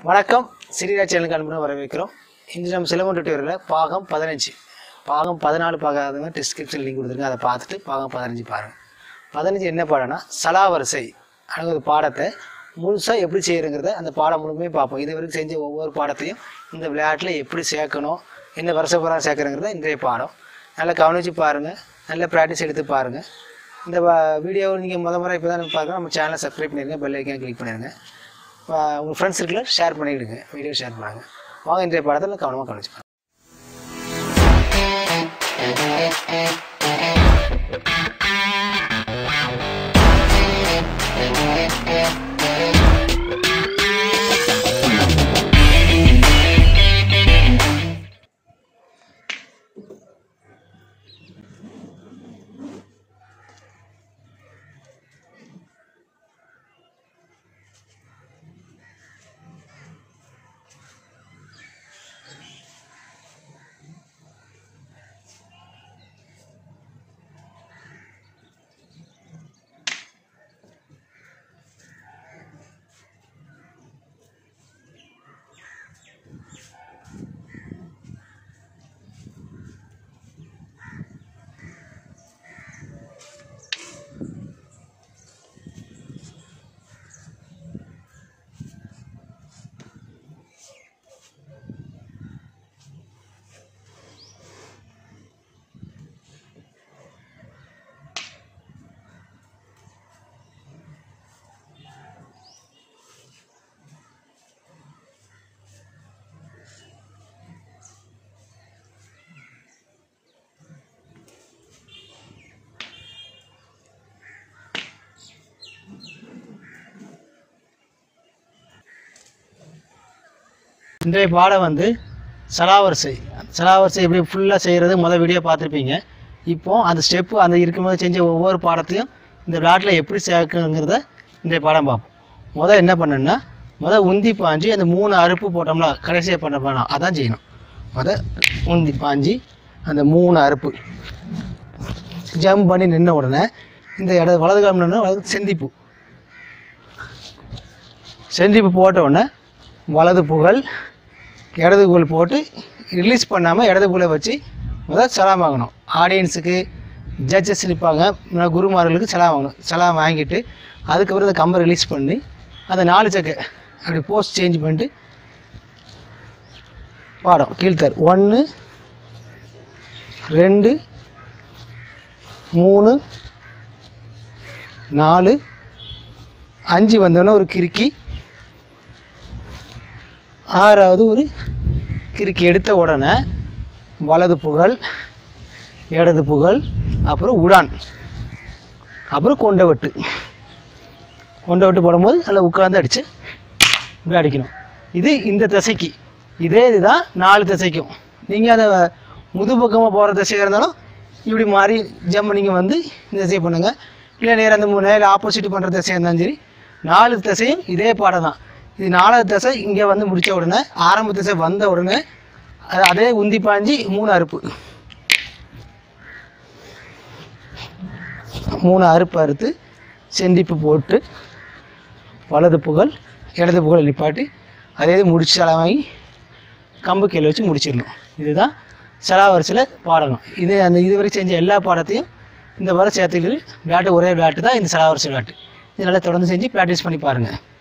வணக்கம் சிறியா சேனலுக்கு அன்புடன் வரவேற்கிறோம் இன்று நம்ம சிலம்பம் டுட்டோரியலில் பாகம் பதினஞ்சு பாகம் பதினாலு பார்க்காதவங்க டிஸ்கிரிப்ஷன் லிங்க் கொடுத்துருங்க அதை பார்த்துட்டு பாகம் பதினஞ்சு பாருங்கள் பதினஞ்சு என்ன பாடம்னா சலாவரிசை அணுகுது பாடத்தை முழுசாக எப்படி செய்யறங்கிறத அந்த பாடம் முழுமே பார்ப்போம் இது வரைக்கும் செஞ்ச ஒவ்வொரு பாடத்தையும் இந்த விளையாட்டில் எப்படி சேர்க்கணும் எந்த வருஷ புறம் சேர்க்கணுங்கிறத இன்றைய பாடம் நல்லா கவனித்து பாருங்கள் நல்ல ப்ராக்டிஸ் எடுத்து பாருங்கள் இந்த வீடியோவை நீங்கள் முத முறை இப்போ தான் பார்க்குறோம் நம்ம சேனலை சப்ஸ்கிரைப் பண்ணிடுங்க பெல் ஐக்கான் கிளிக் பண்ணிடுங்க ஆஹ் உங்கள் ஃப்ரெண்ட்ஸ் இருக்குல்ல ஷேர் பண்ணிவிடுங்க வீடியோ ஷேர் பண்ணுங்க வாங்க இன்றைய படத்தில் கவனமாக கவனிச்சுக்கலாம் இன்றைய பாடம் வந்து சலாவரிசை சலாவரிசை எப்படி ஃபுல்லாக செய்கிறது முதல் வீடியோ பார்த்துருப்பீங்க இப்போ அந்த ஸ்டெப்பு அந்த இருக்கும்போது செஞ்ச ஒவ்வொரு பாடத்தையும் இந்த விளையாட்டில் எப்படி சேர்க்கணுங்கிறத இன்றைய பாடம் பார்ப்போம் முதல் என்ன பண்ணணும்னா முதல் உந்தி பாஞ்சி அந்த மூணு அறுப்பு போட்டோம்ல கடைசியாக பண்ண பண்ணோம் அதான் செய்யணும் முதல் உந்தி பாஞ்சி அந்த மூணு அறுப்பு ஜம்ப் பண்ணி நின்ன உடனே இந்த இட வலது காலம் நின்று வலது செந்திப்பு செந்திப்பு போட்ட உடனே வலது புகழ் இடது புகழ் போட்டு ரிலீஸ் பண்ணாமல் இடது புகழை வச்சு முதல் சலாம் வாங்கணும் ஆடியன்ஸுக்கு ஜட்ஜஸ் இருப்பாங்க முன்ன குருமார்களுக்கு சலாம் வாங்கணும் சலாம் வாங்கிட்டு அதுக்கப்புறம் அந்த கம்பை ரிலீஸ் பண்ணி அந்த நாலு சக்கை அப்படி போஸ்ட் சேஞ்ச் பண்ணிட்டு பாடம் கீழ்த்தர் ஒன்று ரெண்டு மூணு நாலு அஞ்சு வந்தோடனே ஒரு கிறுக்கி ஆறாவது ஒரு கிறுக்கி எடுத்த உடனே வலது புகழ் இடது புகழ் அப்புறம் உடான் அப்புறம் கொண்டை வெட்டு கொண்டை வெட்டு போடும்போது அதில் உட்காந்து அடித்து இப்படி அடிக்கணும் இது இந்த திசைக்கு இதே இதுதான் நாலு திசைக்கும் நீங்கள் அதை முது பக்கமாக போகிற திசையாக இருந்தாலும் இப்படி மாறி ஜம்ப் நீங்கள் வந்து இந்த திசையை பண்ணுங்கள் இல்லை நேரம் அந்த மூணு நேரம் ஆப்போசிட் பண்ணுற திசையாக இருந்தாலும் சரி நாலு திசையும் இதே பாடம் தான் இது நாலாவது திசை இங்கே வந்து முடித்த உடனே ஆரம்ப திசை வந்த உடனே அது அதே உந்தி பாஞ்சி மூணு அறுப்பு மூணு அறுப்பு அறுத்து செந்திப்பு போட்டு வலது புகழ் இடது புகழ் நிப்பாட்டி அதே இது முடிச்சு சலா வாங்கி கம்பு கீழே வச்சு முடிச்சிடணும் இதுதான் சலா வரிசையில் பாடணும் இது அந்த இதுவரை செஞ்ச எல்லா பாடத்தையும் இந்த வரை சேர்த்துக்கிட்டு விளையாட்டு ஒரே விளையாட்டு தான் இந்த சலா வரிசை விளையாட்டு இதனால் தொடர்ந்து செஞ்சு ப்ராக்டிஸ் பண்ணி பாருங்கள்